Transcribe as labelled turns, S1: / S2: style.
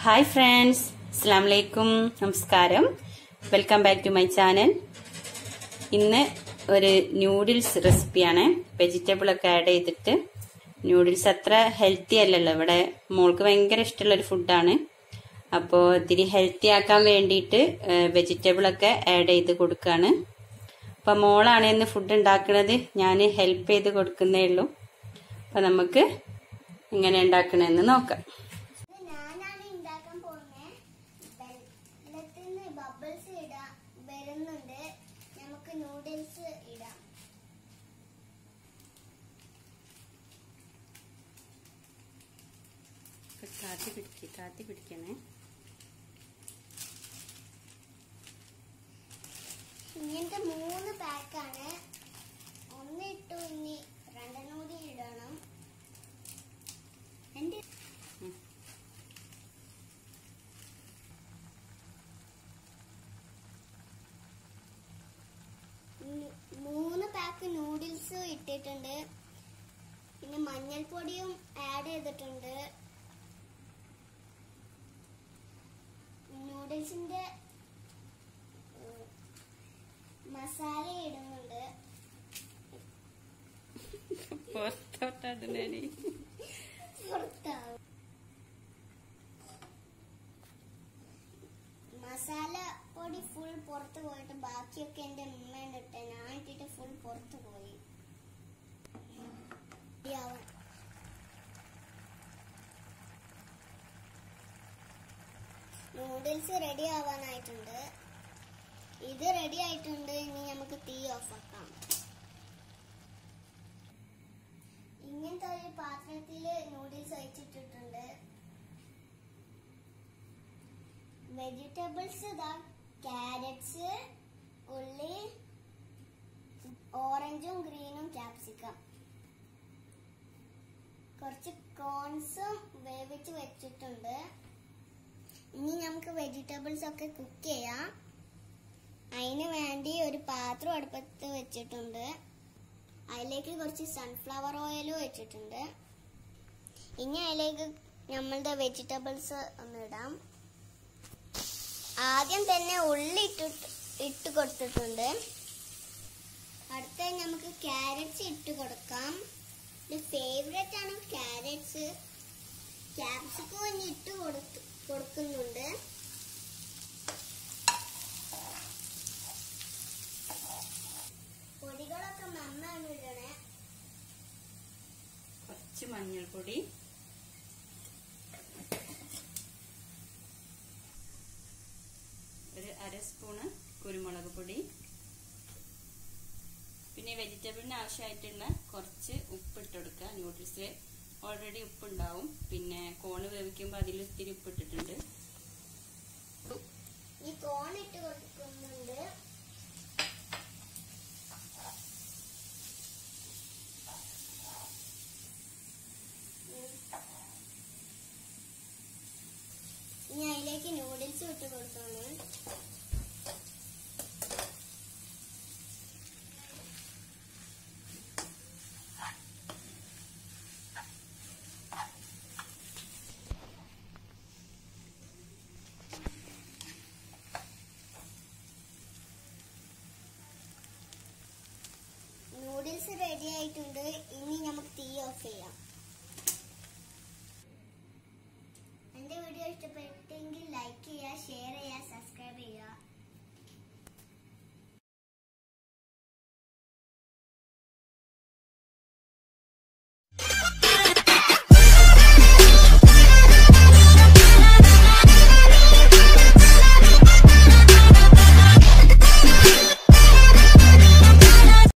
S1: Hi friends അസ്സാം വലൈക്കും നമസ്കാരം welcome back to my channel ഇന്ന് ഒരു ന്യൂഡിൽസ് റെസിപ്പിയാണ് വെജിറ്റബിൾ ഒക്കെ ആഡ് ചെയ്തിട്ട് ന്യൂഡിൽസ് അത്ര ഹെൽത്തി അല്ലല്ലോ ഇവിടെ മോൾക്ക് ഭയങ്കര ഇഷ്ടമുള്ള ഒരു ഫുഡാണ് അപ്പോൾ ഇത്തിരി ഹെൽത്തി ആക്കാൻ വേണ്ടിയിട്ട് വെജിറ്റബിൾ ഒക്കെ ആഡ് ചെയ്ത് കൊടുക്കുകയാണ് അപ്പം മോളാണ് ഇന്ന് ഫുഡ് ഉണ്ടാക്കുന്നത് ഞാൻ ഹെൽപ്പ് ചെയ്ത് കൊടുക്കുന്നേ ഉള്ളൂ അപ്പം നമുക്ക് എങ്ങനെ ഉണ്ടാക്കണമെന്ന് നോക്കാം
S2: ഇത് ഞാനാണ് ഉണ്ടാക്കാൻ പോകുന്നത് വെള്ളത്തിൽ നിന്ന് ബബിൾസ് ഇടാം വരുന്നുണ്ട് നമുക്ക് നൂഡിൽസ് ഇടാം
S1: താത്തി പിടിക്ക് താത്തി പിടിക്കണേ
S2: ഇങ്ങനത്തെ മൂന്ന് പാക്കാണ് ഒന്ന് ഇട്ടു ഇനി രണ്ടെണ്ണം കൂടി ഇടണം എന്റെ
S1: ഉം.
S2: മൂ- മൂന്ന് പാക്ക് നൂഡിൽസ് ഇട്ടിട്ടുണ്ട് പിന്നെ മഞ്ഞൾപ്പൊടിയും ആഡ് ചെയ്തിട്ടുണ്ട് നൂഡിൽസിന്റെ ഉം, മസാല ഇടുന്നുണ്ട്
S1: പുറത്തോട്ടിടണേ
S2: പുറത്താവും മസാല പൊടി ഫുൾ പുറത്ത് പോയിട്ട് ബാക്കിയൊക്കെ എന്റെ ഉമ്മേന്റെ ഇട്ട് ഞാൻ ഇട്ടിട്ട് ഫുൾ പുറത്ത് പോയി ഇയാവും. നൂഡിൽസ് റെഡി ആവാനായിട്ടുണ്ട് ഇത് റെഡി ആയിട്ടുണ്ട് ഇനി നമുക്ക് തീ ഓഫ് ആക്കാം ഇങ്ങനത്തെ ഒരു പാത്രത്തില് നൂഡിൽസ് ഒഴിച്ചിട്ടിട്ടുണ്ട് വെജിറ്റബിൾസ് ഇതാ ക്യാരറ്റ്സ് ഉള്ളി ഓറഞ്ചും ഗ്രീനും ക്യാപ്സിക്കം കുറച്ച് കോൺസും വേവിച്ച് വെച്ചിട്ടുണ്ട് ഇനി നമുക്ക് വെജിറ്റബിൾസ് ഒക്കെ കുക്ക് ചെയ്യാം അതിന് വേണ്ടി ഒരു പാത്രം അടുപ്പത്ത് വെച്ചിട്ടുണ്ട് അതിലേക്ക് കുറച്ച് സൺഫ്ലവർ ഓയിൽ വെച്ചിട്ടുണ്ട് ഇനി അതിലേക്ക് നമ്മളുടെ വെജിറ്റബിൾസ് ഒന്ന് ഇടാം ആദ്യം തന്നെ ഉള്ളി ഇട്ട് ഇട്ട് കൊടുത്തിട്ടുണ്ട് അടുത്ത നമുക്ക് ക്യാരറ്റ്സ് ഇട്ട് കൊടുക്കാം ഫേവറേറ്റ് ആണ് ക്യാരറ്റ്സ് ക്യാപ്സിക്കം ഇനി ഇട്ട് കൊടുത്ത് കൊടുക്കുന്നുണ്ട് പൊടികളൊക്കെ നന്നാണ് ഇടണേ
S1: കുറച്ച് മഞ്ഞൾപ്പൊടി ഒരു അര സ്പൂണ് കുരുമുളക് പൊടി പിന്നെ വെജിറ്റബിളിന് ആവശ്യമായിട്ടുള്ള കുറച്ച് ഉപ്പ് ഇട്ട് കൊടുക്കുക ന്യൂഡിൽസ് ഓൾറെഡി ഉപ്പുണ്ടാവും പിന്നെ കോണ് വേവിക്കുമ്പോൾ അതിൽ ഇത്തിരി ഉപ്പിട്ടിട്ടുണ്ട്
S2: ഈ കോൺ ഇട്ട് കൊടുക്കുന്നുണ്ട് ഇനി അതിലേക്ക് നൂഡിൽസ് ഇട്ട് കൊടുക്കാണ് നൂഡിൽസ് റെഡി ആയിട്ടുണ്ട് ഇനി നമുക്ക് തീ ഓഫ് ചെയ്യാം എന്റെ വീഡിയോ ഇഷ്ടപ്പെട്ടെങ്കിൽ ലൈക്ക് ചെയ്യുക ഷെയർ